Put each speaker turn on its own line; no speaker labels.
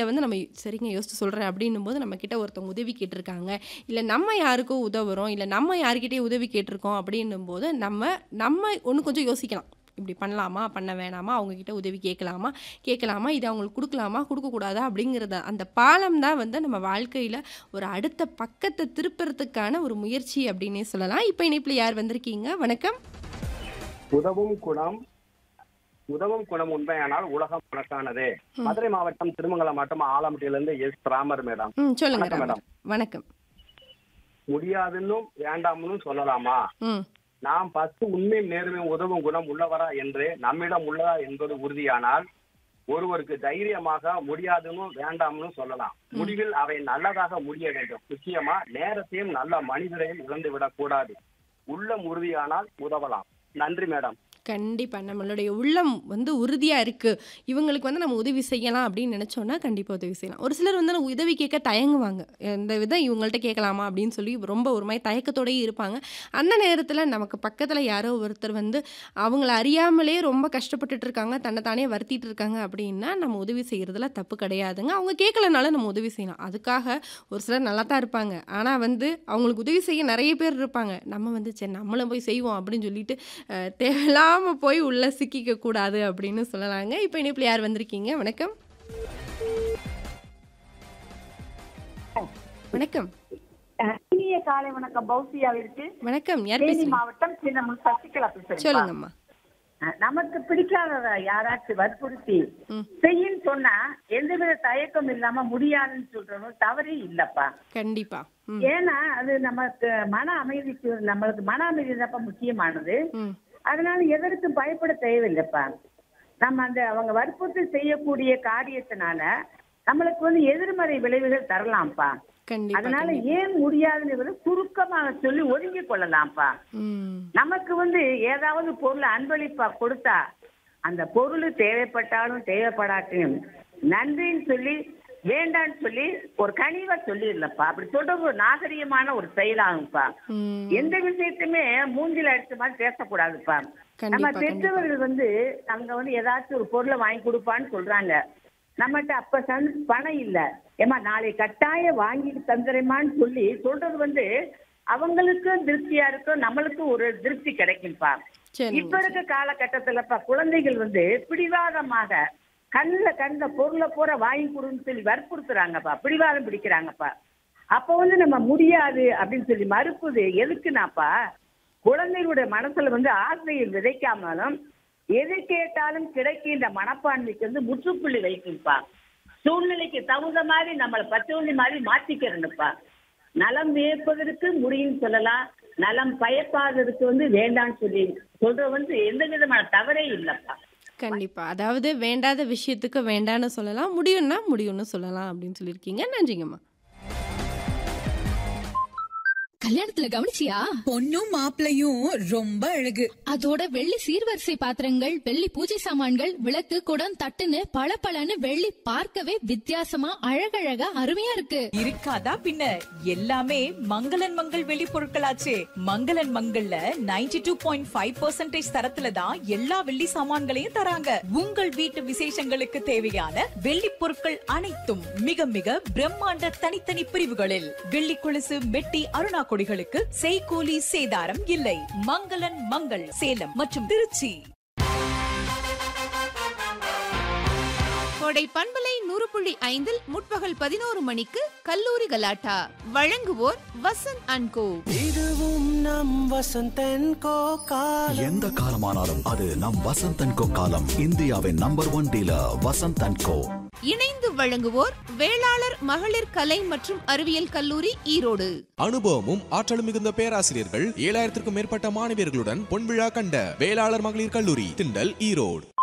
சூழ்நிலையில வந்து நம்ம சரிங்க யோசிச்சு சொல்றேன் அப்படின்னும் போது நம்ம கிட்ட ஒருத்தவங்க உதவி கேட்டிருக்காங்க இல்ல நம்ம யாருக்கோ உதவுறோம் இல்ல நம்ம யார்கிட்டயும் உதவி கேட்டிருக்கோம் அப்படின்னும் போது நம்ம நம்ம ஒன்று கொஞ்சம் யோசிக்கலாம் இப்படி பண்ணலாமா பண்ண வேணாமா அவங்க கிட்ட உதவி கேட்கலாமா கேட்கலாமா இது அவங்களுக்கு கொடுக்கலாமா கொடுக்கக்கூடாதா அப்படிங்கிறத அந்த பாலம் தான் வந்து நம்ம வாழ்க்கையில் ஒரு அடுத்த பக்கத்தை திருப்புறதுக்கான ஒரு முயற்சி அப்படின்னே சொல்லலாம் இப்போ இணைப்பில் யார் வந்திருக்கீங்க வணக்கம்
உதவும் குணம் உதவும் குணம் உண்மையானால் உலகம் உனக்கானதே மதுரை மாவட்டம் திருமங்கலம் மாவட்டம் ஆலம்பட்டியிலிருந்து எஸ் ராமர் மேடம்
ம் சொல்லுங்க
வணக்கம்
ராமர். வணக்கம்
முடியாதுன்னும் வேண்டாம்னு சொல்லலாமா
ம்
நாம் பத்து உண்மை நேர்மை உதவும் குணம் உள்ளவரா என்று நம்மிடம் உள்ளதா என்பது உறுதியானால் ஒருவருக்கு தைரியமாக முடியாதுன்னு வேண்டாம்னு சொல்லலாம் முடிவில் அவை நல்லதாக முடிய வேண்டும் முக்கியமா நேரத்தையும் நல்ல மனிதரையும் இழந்து விடக்கூடாது உள்ளம் உறுதியானால் உதவலாம் நன்றி மேடம்
கண்டிப்பா நம்மளுடைய உள்ளம் வந்து உறுதியா இருக்கு இவங்களுக்கு வந்து நம்ம உதவி செய்யலாம் அப்படின்னு நினைச்சோம்னா கண்டிப்பா உதவி செய்யலாம் ஒரு சிலர் வந்து நம்ம உதவி கேட்க தயங்குவாங்க இந்த விதம் இவங்கள்ட்ட கேட்கலாமா அப்படின்னு சொல்லி ரொம்ப ஒரு மாதிரி தயக்கத்தோடயே இருப்பாங்க அந்த நேரத்துல நமக்கு பக்கத்துல யாரோ ஒருத்தர் வந்து அவங்கள அறியாமலே ரொம்ப கஷ்டப்பட்டுட்டு இருக்காங்க தன்னை தானே வருத்திட்டு இருக்காங்க அப்படின்னா நம்ம உதவி செய்யறதுல தப்பு கிடையாதுங்க அவங்க கேட்கலனாலும் நம்ம உதவி செய்யலாம் அதுக்காக ஒரு சிலர் நல்லா தான் இருப்பாங்க ஆனா வந்து அவங்களுக்கு உதவி செய்ய நிறைய பேர் இருப்பாங்க நம்ம வந்து சரி நம்மளும் போய் செய்வோம் அப்படின்னு சொல்லிட்டு அஹ், தேவையில்லாம போய் உள்ள சிக்கிக்க கூடாது அப்படின்னு சொல்லலாங்க இப்போ இணைப்பில் யார் வந்திருக்கீங்க வணக்கம் வணக்கம்
அஹ் இனிய காலை வணக்கம் பௌசியாவிற்கு
வணக்கம் யார்
தேனி
பேசுறீங்க
மாவட்டம் சின்ன சசிகலா பேசுறேன்
சொல்லுங்கம்மா
நமக்கு பிடிக்காத யாராச்சும் வற்புறுத்தி
ம்.
செய்யின்னு சொன்னா எந்தவித தயக்கம் இல்லாம முடியாதுன்னு சொல்றதும் தவறே இல்லப்பா
கண்டிப்பா ம்
ஏன்னா அது நமக்கு மன அமைதிக்கு நம்மளுக்கு மன அமைதி தான்ப்பா முக்கியமானது
ம்
அதனால எதற்கும் பயப்பட தேவையில்லைப்பா நம்ம அந்த அவங்க வற்புறுத்தி செய்யக்கூடிய காரியத்தினால நம்மளுக்கு வந்து எதிர்மறை விளைவுகள் தரலாம்ப்பா
கண்டிப்பா
அதனால
கண்டிப்பா.
ஏன் முடியாதுன்னு சுருக்கமாக சொல்லி ஒதுங்கி கொள்ளலாம்ப்பா
ம்
நமக்கு வந்து ஏதாவது பொருள் அன்பளிப்பா கொடுத்தா அந்த பொருள் தேவைப்பட்டாலும் தேவைப்படாட்டியும் நன்றின்னு சொல்லி வேண்டான்னு சொல்லி ஒரு கனிவா சொல்லிடலப்பா அப்படி சொல்றது ஒரு நாகரிகமான ஒரு செயலாகும்ப்பா
ம்
எந்த விஷயத்தையுமே மூஞ்சில அடிச்ச மாதிரி பேசக்கூடாதுப்பா நம்ம
கண்டிப்பா கண்டிப்பா
பெற்றவர்கள் வந்து அங்க வந்து ஏதாச்சும் ஒரு பொருளை வாங்கி கொடுப்பான்னு சொல்றாங்க நம்மகிட்ட அப்ப சந் பணம் இல்ல ஏமா நாளை கட்டாயம் வாங்கி தந்துறேமான்னு சொல்லி சொல்றது வந்து அவங்களுக்கும் திருப்தியா இருக்கும் நம்மளுக்கும் ஒரு திருப்தி கிடைக்கும்பா
சரிங்க
இப்ப இருக்க காலகட்டத்துலப்பா குழந்தைகள் வந்து பிடிவாதமாக கண்ணுல கண்ட பொருளை பூரா வாங்கி கொடுன்னு சொல்லி வற்புறுத்துறாங்கப்பா பிடிவாதம் பிடிக்கிறாங்கப்பா அப்ப வந்து நம்ம முடியாது அப்படின்னு சொல்லி மறுப்புது எதுக்குனாப்பா குழந்தைகளுடைய மனசுல வந்து ஆசையை விதைக்காமலும் எது கேட்டாலும் கிடைக்கின்ற மனப்பான்மைக்கு வந்து முற்றுப்புள்ளி வைக்கும்பா சூழ்நிலைக்கு தகுந்த மாதிரி நம்மளை பச்சோந்தி மாதிரி மாத்திக்கிறணுப்பா நலம் வியப்பதற்கு முடியும் சொல்லலாம் நலம் பயப்பாததுக்கு வந்து வேண்டாம்னு சொல்லி சொல்றது வந்து எந்த விதமான தவறே இல்லப்பா
கண்டிப்பா அதாவது வேண்டாத விஷயத்துக்கு வேண்டான்னு சொல்லலாம் முடியும்னா முடியும்னு சொல்லலாம் அப்படின்னு சொல்லியிருக்கீங்க நன்றிங்கம்மா
கல்யாணத்துல கவனிச்சியா
பொண்ணும் மாப்பிளையும் ரொம்ப அழகு
அதோட வெள்ளி சீர்வரிசை பாத்திரங்கள் வெள்ளி பூஜை சாமான்கள் விளக்கு குடம் தட்டுன்னு பளபளன்னு வெள்ளி பார்க்கவே வித்தியாசமா அழகழகா அருமையா இருக்கு
இருக்காதா பின்ன எல்லாமே மங்களன் மங்கள் வெளி பொருட்களாச்சே மங்களன் மங்கள்ல 92.5% டூ பாயிண்ட் ஃபைவ் தரத்துல தான் எல்லா வெள்ளி சாமான்களையும் தராங்க உங்கள் வீட்டு விசேஷங்களுக்கு தேவையான வெள்ளி பொருட்கள் அனைத்தும் மிக மிக பிரம்மாண்ட தனித்தனி பிரிவுகளில் வெள்ளி கொலுசு மெட்டி அருணா கொடிகளுக்கு செய்கூலி சேதாரம் இல்லை மங்களன் மங்கள் சேலம் மற்றும் திருச்சி
கோடை பண்பலை நூறு புள்ளி ஐந்தில் முற்பகல் பதினோரு மணிக்கு கல்லூரி கலாட்டா வழங்குவோர் வசந்த் அண்ட் கோ
இதுவும் நம் வசந்தன் கோ காலம்
எந்த காலமானாலும் அது நம் வசந்த் அண்ட் கோ காலம் இந்தியாவின் number one dealer Vasanth and co
இணைந்து வழங்குவோர் வேளாளர் மகளிர் கலை மற்றும் அறிவியல் கல்லூரி ஈரோடு
அனுபவமும் ஆற்றலும் மிகுந்த பேராசிரியர்கள் ஏழாயிரத்திற்கும் மேற்பட்ட மாணவியர்களுடன் பொன்விழா கண்ட வேளாளர் மகளிர் கல்லூரி திண்டல் ஈரோடு